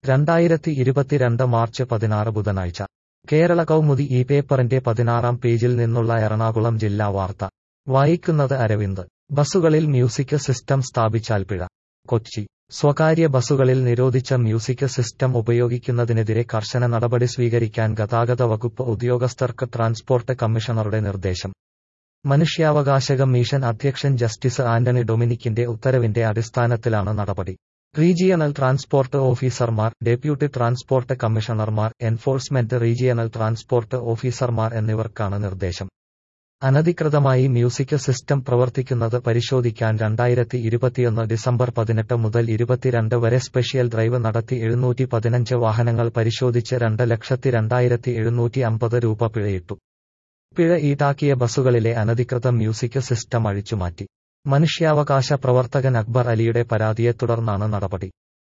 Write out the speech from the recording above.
രണ്ടായിരത്തി ഇരുപത്തിരണ്ട് മാർച്ച് പതിനാറ് ബുധനാഴ്ച കേരള കൗമുദി ഈ പേപ്പറിന്റെ പതിനാറാം പേജിൽ നിന്നുള്ള എറണാകുളം ജില്ലാ വാർത്ത വായിക്കുന്നത് അരവിന്ദ് ബസുകളിൽ മ്യൂസിക് സിസ്റ്റം സ്ഥാപിച്ചാൽ പിഴ കൊച്ചി സ്വകാര്യ ബസുകളിൽ നിരോധിച്ച മ്യൂസിക് സിസ്റ്റം ഉപയോഗിക്കുന്നതിനെതിരെ കർശന നടപടി സ്വീകരിക്കാൻ ഗതാഗത വകുപ്പ് ഉദ്യോഗസ്ഥർക്ക് ട്രാൻസ്പോർട്ട് കമ്മീഷണറുടെ നിർദ്ദേശം മനുഷ്യാവകാശ കമ്മീഷൻ അധ്യക്ഷൻ ജസ്റ്റിസ് ആന്റണി ഡൊമിനിക്കിന്റെ ഉത്തരവിന്റെ അടിസ്ഥാനത്തിലാണ് നടപടി റീജിയണൽ ട്രാൻസ്പോർട്ട് ഓഫീസർമാർ ഡെപ്യൂട്ടി ട്രാൻസ്പോർട്ട് കമ്മീഷണർമാർ എൻഫോഴ്സ്മെന്റ് റീജിയണൽ ട്രാൻസ്പോർട്ട് ഓഫീസർമാർ എന്നിവർക്കാണ് നിർദ്ദേശം അനധികൃതമായി മ്യൂസിക് സിസ്റ്റം പ്രവർത്തിക്കുന്നത് പരിശോധിക്കാൻ രണ്ടായിരത്തി ഇരുപത്തിയൊന്ന് ഡിസംബർ പതിനെട്ട് മുതൽ ഇരുപത്തിരണ്ട് വരെ സ്പെഷ്യൽ ഡ്രൈവ് നടത്തി എഴുന്നൂറ്റി പതിനഞ്ച് വാഹനങ്ങൾ പരിശോധിച്ച് രണ്ട് ലക്ഷത്തി രണ്ടായിരത്തി എഴുന്നൂറ്റി അമ്പത് രൂപ പിഴയിട്ടു പിഴ ഈടാക്കിയ ബസുകളിലെ അനധികൃത മ്യൂസിക് സിസ്റ്റം അഴിച്ചുമാറ്റി മനുഷ്യാവകാശ പ്രവർത്തകൻ അക്ബർ അലിയുടെ പരാതിയെ തുടർന്നാണ് നടപടി